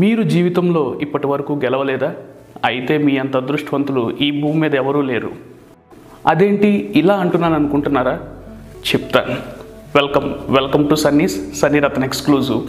మీరు జీవితంలో ఇప్పటి వరకు గెలవలేదా అయితే మీ అంత అదృష్టవంతులు ఈ భూమి మీద ఎవరూ లేరు అదేంటి ఇలా అంటున్నాను అనుకుంటున్నారా చెప్తాను welcome welcome to Sunny's Sunny Ratna exclusive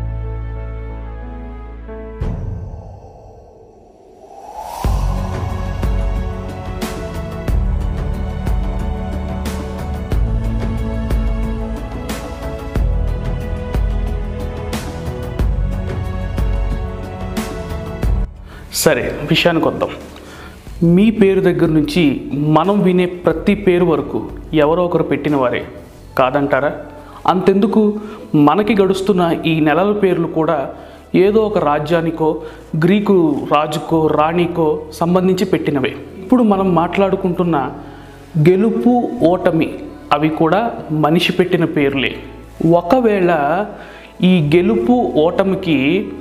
సరే విషయానికి వద్దాం మీ పేరు దగ్గర నుంచి మనం వినే ప్రతి పేరు వరకు ఎవరో ఒకరు పెట్టిన వారే కాదంటారా అంతెందుకు మనకి గడుస్తున్న ఈ నెలల పేర్లు కూడా ఏదో ఒక రాజ్యానికో గ్రీకు రాజుకో రాణికో సంబంధించి పెట్టినవే ఇప్పుడు మనం మాట్లాడుకుంటున్న గెలుపు ఓటమి అవి కూడా మనిషి పెట్టిన పేర్లే ఒకవేళ ఈ గెలుపు ఓటమికి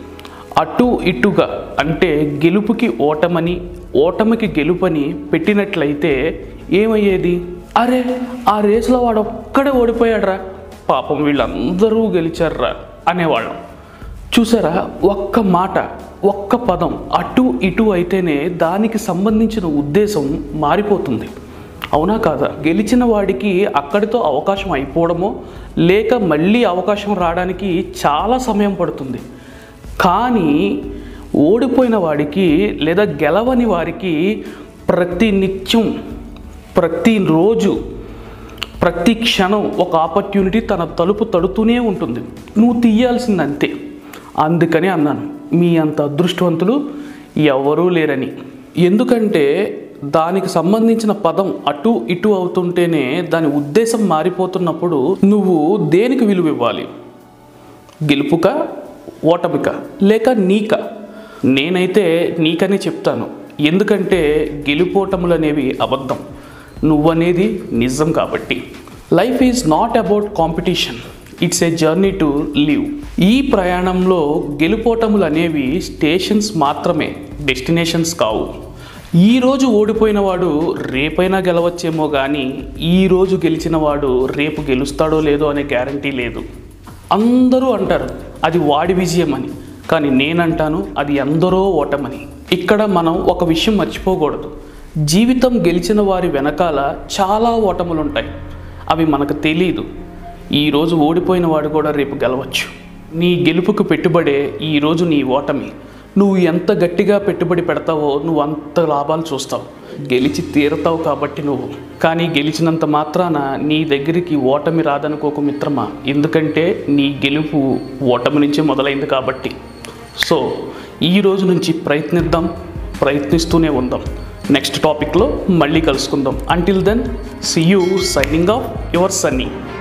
అటు ఇటుగా అంటే గెలుపుకి ఓటమని ఓటమికి గెలుపని పెట్టినట్లయితే ఏమయ్యేది అరే ఆ రేసులో వాడు ఒక్కడే ఓడిపోయాడురా పాపం వీళ్ళందరూ గెలిచారురా అనేవాళ్ళం చూసారా ఒక్క మాట ఒక్క పదం అటు ఇటు అయితేనే దానికి సంబంధించిన ఉద్దేశం మారిపోతుంది అవునా కాదా గెలిచిన వాడికి అక్కడితో అవకాశం అయిపోవడమో లేక మళ్ళీ అవకాశం రావడానికి చాలా సమయం పడుతుంది కానీ ఓడిపోయిన వాడికి లేదా గెలవని వారికి ప్రతి నిత్యం ప్రతిరోజు ప్రతి క్షణం ఒక ఆపర్చునిటీ తన తలుపు తడుతూనే ఉంటుంది నువ్వు తీయాల్సింది అంతే అందుకని అన్నాను మీ అంత అదృష్టవంతులు ఎవరూ లేరని ఎందుకంటే దానికి సంబంధించిన పదం అటు ఇటు అవుతుంటేనే దాని ఉద్దేశం మారిపోతున్నప్పుడు నువ్వు దేనికి విలువ ఇవ్వాలి గెలుపుక ఓటమిక లేక నీక నేనైతే నీకనే చెప్తాను ఎందుకంటే గెలుపోటములు అనేవి అబద్ధం నువ్వనేది నిజం కాబట్టి life is not about competition it's a journey to live ఈ ప్రయాణంలో గెలుపోటములు అనేవి స్టేషన్స్ మాత్రమే డెస్టినేషన్స్ కావు ఈ రోజు ఓడిపోయిన వాడు రేపైనా గెలవచ్చేమో కానీ ఈ రోజు గెలిచిన వాడు రేపు గెలుస్తాడో లేదో అనే గ్యారంటీ లేదు అందరూ అంటారు అది వాడి విజయం అని కానీ నేనంటాను అది ఎందరో ఓటమని ఇక్కడ మనం ఒక విషయం మర్చిపోకూడదు జీవితం గెలిచిన వారి వెనకాల చాలా ఓటములు ఉంటాయి అవి మనకు తెలియదు ఈరోజు ఓడిపోయిన వాడు కూడా రేపు గెలవచ్చు నీ గెలుపుకు పెట్టుబడే ఈరోజు నీ ఓటమి నువ్వు ఎంత గట్టిగా పెట్టుబడి పెడతావో నువ్వు అంత లాభాలు చూస్తావు గెలిచి తీరుతావు కాబట్టి నువ్వు కానీ గెలిచినంత మాత్రాన నీ దగ్గరికి ఓటమి రాదనుకోకు మిత్రమా ఎందుకంటే నీ గెలుపు ఓటమి నుంచే మొదలైంది కాబట్టి సో ఈ రోజు నుంచి ప్రయత్నిద్దాం ప్రయత్నిస్తూనే ఉందాం నెక్స్ట్ టాపిక్లో మళ్ళీ కలుసుకుందాం until then see you signing off your Sunny